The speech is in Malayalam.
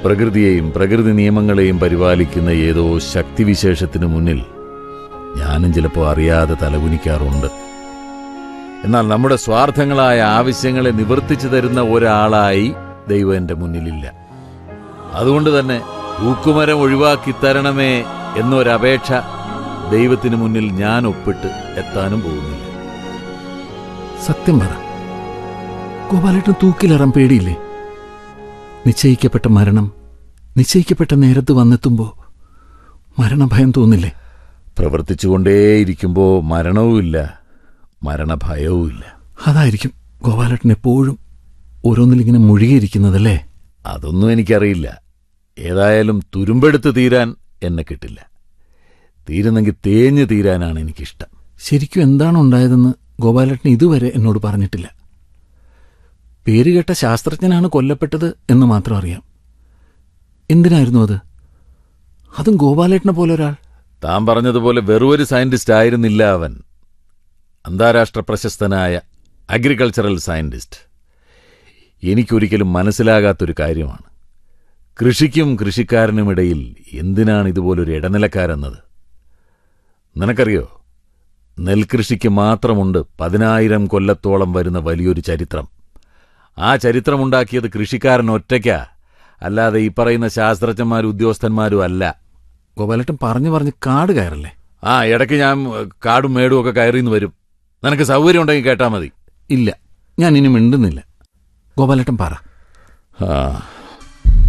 പ്രകൃതിയെയും പ്രകൃതി നിയമങ്ങളെയും പരിപാലിക്കുന്ന ഏതോ ശക്തിവിശേഷത്തിനു മുന്നിൽ ഞാനും ചിലപ്പോൾ അറിയാതെ തലകുനിക്കാറുണ്ട് എന്നാൽ നമ്മുടെ സ്വാർത്ഥങ്ങളായ ആവശ്യങ്ങളെ നിവർത്തിച്ചു തരുന്ന ഒരാളായി ദൈവം എൻ്റെ മുന്നിലില്ല അതുകൊണ്ട് തന്നെ തൂക്കുമരം ഒഴിവാക്കി തരണമേ എന്നൊരപേക്ഷ ദൈവത്തിന് മുന്നിൽ ഞാൻ ഒപ്പിട്ട് എത്താനും പോകുന്നില്ല സത്യം പറ ഗോപാലേട്ടൻ തൂക്കിലേറാൻ പേടിയില്ലേ നിശ്ചയിക്കപ്പെട്ട മരണം നിശ്ചയിക്കപ്പെട്ട നേരത്ത് വന്നെത്തുമ്പോ മരണഭയം തോന്നില്ലേ പ്രവർത്തിച്ചുകൊണ്ടേയിരിക്കുമ്പോൾ മരണവുമില്ല മരണഭയവുമില്ല അതായിരിക്കും ഗോപാലേട്ടൻ എപ്പോഴും ഓരോന്നിലിങ്ങനെ മുഴുകിയിരിക്കുന്നതല്ലേ അതൊന്നും എനിക്കറിയില്ല ഏതായാലും തുരുമ്പെടുത്ത് തീരാൻ എന്നെ കിട്ടില്ല തീരുന്നെങ്കിൽ തേഞ്ഞു തീരാനാണ് എനിക്കിഷ്ടം ശരിക്കും എന്താണ് ഉണ്ടായതെന്ന് ഗോപാലേട്ടൻ ഇതുവരെ എന്നോട് പറഞ്ഞിട്ടില്ല പേരുകേട്ട ശാസ്ത്രജ്ഞനാണ് കൊല്ലപ്പെട്ടത് എന്ന് മാത്രം അറിയാം എന്തിനായിരുന്നു അത് അതും ഗോപാലേട്ടനെ പോലെ ഒരാൾ താൻ പറഞ്ഞതുപോലെ വെറുമൊരു സയന്റിസ്റ്റ് ആയിരുന്നില്ല അവൻ അന്താരാഷ്ട്ര പ്രശസ്തനായ അഗ്രികൾച്ചറൽ സയന്റിസ്റ്റ് എനിക്കൊരിക്കലും മനസ്സിലാകാത്തൊരു കാര്യമാണ് കൃഷിക്കും കൃഷിക്കാരനുമിടയിൽ എന്തിനാണ് ഇതുപോലൊരു ഇടനിലക്കാരെന്നത് നിനക്കറിയോ നെൽകൃഷിക്ക് മാത്രമുണ്ട് പതിനായിരം കൊല്ലത്തോളം വരുന്ന വലിയൊരു ചരിത്രം ആ ചരിത്രമുണ്ടാക്കിയത് കൃഷിക്കാരൻ ഒറ്റയ്ക്കാ അല്ലാതെ ഈ പറയുന്ന ശാസ്ത്രജ്ഞന്മാരും ഉദ്യോഗസ്ഥന്മാരും അല്ല ഗോപാലേട്ടൻ പറഞ്ഞു പറഞ്ഞ് കാട് കയറല്ലേ ആ ഇടയ്ക്ക് ഞാൻ ഏഹ്, കാടും മേടും ഒക്കെ കയറിന്ന് വരും നിനക്ക് സൗകര്യം ഉണ്ടെങ്കിൽ കേട്ടാ മതി ഇല്ല ഞാൻ ഇനി മിണ്ടുന്നില്ല ഗോപാലേട്ടൻ പറ ആ